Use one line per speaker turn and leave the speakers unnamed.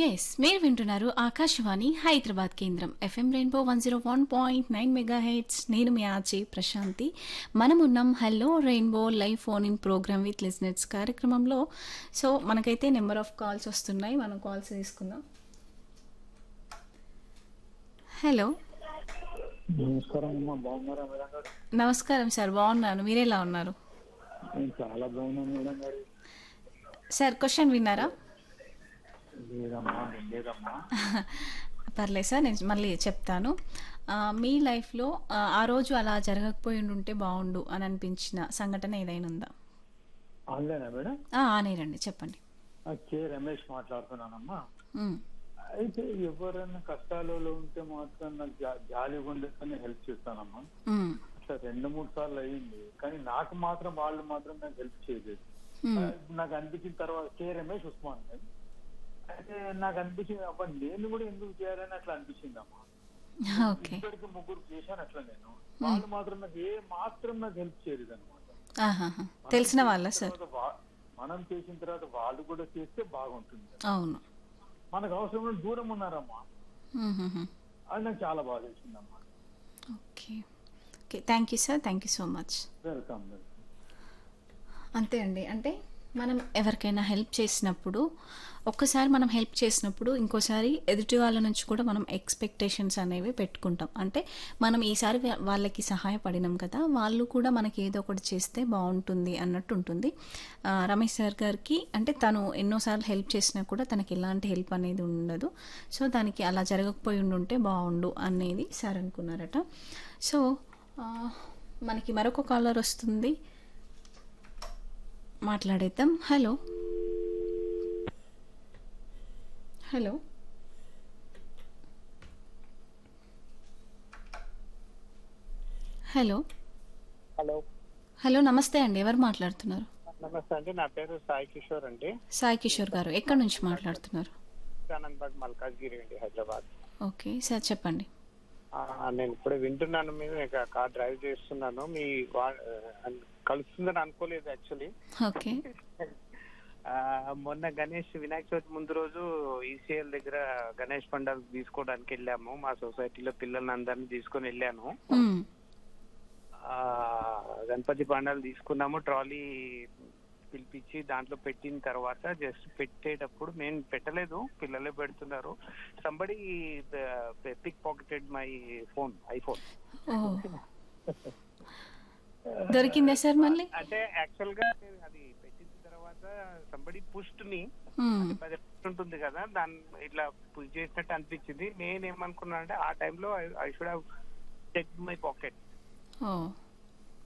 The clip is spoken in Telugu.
ఎస్ మీరు వింటున్నారు ఆకాశవాణి హైదరాబాద్ కేంద్రం FM rainbow one zero one point nine megahertz నేను మీ ఆచే ప్రశాంతి మనం ఉన్నాం hello rainbow live phone in programme with listeners కార్యక్రమంలో సో మనకైతే నెంబర్ ఆఫ్ కాల్స్ వస్తున్నాయి మనం కాల్స్ తీసుకుందాం హలో
నమస్కారం అమ్మా బాగున్నారా మేడం గారు
నమస్కారం సార్ బాగున్నాను మీరెలా ఉన్నారు
నేను చాలా బాగున్నాను మేడం గారు
సార్ క్వశ్చన్ విన్నారా
లేదమ్మా లేదమ్మా
పర్లేదు సార్ నేను మళ్ళీ చెప్తాను ఆ, మీ లైఫ్లో ఆ, ఆ రోజు అలా జరగకపోయి ఉంటే బాగుండు అని అనిపించిన సంఘటన ఏదైనా ఉందా
ఆన్లైనా మేడం
ఆ, ఆనేరండి చెప్పండి
ఆ, కే రమేష్ మాట్లాడుతున్నానమ్మా
ఉమ్,
అయితే ఎవరైనా కష్టాలలో ఉంటే మాత్రం నాకు జా- జాలిగా ఉండేదని హెల్ప్ చేస్తానమ్మా
ఉమ్,
అట్లా రెండు మూడు సార్లు అయ్యింది కానీ నాకు మాత్రం వాళ్ళు మాత్రం నాకు హెల్ప్ చేయలేదు
ఉమ్,
ఆ, నాకు అనిపించిన తర్వాత కే రమేష్ ఉస్మాన్ గారు. అయితే నాకు అనిపించింది అబ్బా నేను కూడా ఎందుకు చేయాలని అట్లా అనిపించింది అమ్మా
ఓకే
ఇద్దరికి ముగ్గురు చేశాను అట్లా నేను వాళ్ళు మాత్రం నాకు ఏ మాత్రం నాకు హెల్ప్ చేయలేదు అనమాట
ఆహాహా. తెలిసిన వాళ్ళ సార్
మనం చేసిన తర్వాత వాళ్ళు కూడా చేస్తే బాగుంటుంది
అవును
మనకు అవసరం ఉన్న దూరం ఉన్నారమ్మా
ఉహుహు.
అది నాకు చాలా బాగా తెలిసిందమ్మా
okay okay thank you sir thank you so much
welcome welcome
అంతే అండి అంటే మనం ఎవరికైనా హెల్ప్ చేసినప్పుడు ఒక్కసారి మనం హెల్ప్ చేసినప్పుడు ఇంకోసారి ఎదుటి వాళ్ళ నుంచి కూడా మనం ఎక్స్పెక్టేషన్స్ అనేవి పెట్టుకుంటాం అంటే మనం ఈసారి వా- వాళ్ళకి సహాయపడినాం కదా వాళ్ళు కూడా మనకి ఏదో ఒకటి చేస్తే బాగుంటుంది అన్నట్టు ఉంటుంది ఆ, రమేష్ సార్ గారికి అంటే తను ఎన్నోసార్లు హెల్ప్ చేసినా కూడా తనకి ఎలాంటి హెల్ప్ అనేది ఉండదు సో దానికి అలా జరగకపోయి ఉండుంటే బాగుండు అనేది సార్ అనుకున్నారట సో ఆ, మనకి మరొక కాలర్ వస్తుంది మాట్లాడేద్దాం hello hello hello
hello
hello నమస్తే అండి ఎవరు మాట్లాడుతున్నారు
నమస్తే అండి నా పేరు సాయి కిషోర్ అండి
సాయి కిషోర్ గారు ఎక్కడి నుంచి మాట్లాడుతున్నారు
ఆనందబాగ్ మల్కాజ్గిరి అండి హైదరాబాద్
ఓకే సార్ చెప్పండి
ఆ, నేను ఇప్పుడే వింటున్నాను మీరు నేను కార్ డ్రైవ్ చేస్తున్నాను మీ వా- ఆ, కలుస్తుందని అనుకోలేదు యాక్చువల్లీ
ఓకే
మొన్న గణేష్ వినాయక చవితి ముందు రోజు ఈసీఎల్ దగ్గర గణేష్ పండుగ తీసుకోవడానికి వెళ్ళాము మా సొసైటీలో పిల్లల్ని అందరినీ తీసుకొని వెళ్ళాను
మ్మ్.
ఆ గణపతి పండాలు తీసుకున్నాము ట్రాలీ పిలిపించి దాంట్లో పెట్టిన తర్వాత జస్ట్ పెట్టేటప్పుడు మేము పెట్టలేదు పిల్లలే పెడుతున్నారు somebody pickpocketed my phone iPhone
oh దొరికిందా సార్ మళ్ళీ
అంటే యాక్చువల్ గా నేను అది పెట్టిన తర్వాత సంబడి పుష్ట్ ని
మ్మ్.
పది ఉంటుంది కదా దాన్ని ఇట్లా పుష్ చేసినట్టు అనిపించింది నేను ఏమనుకున్నా అంటే ఆ టైంలో I should have check my pocket
oh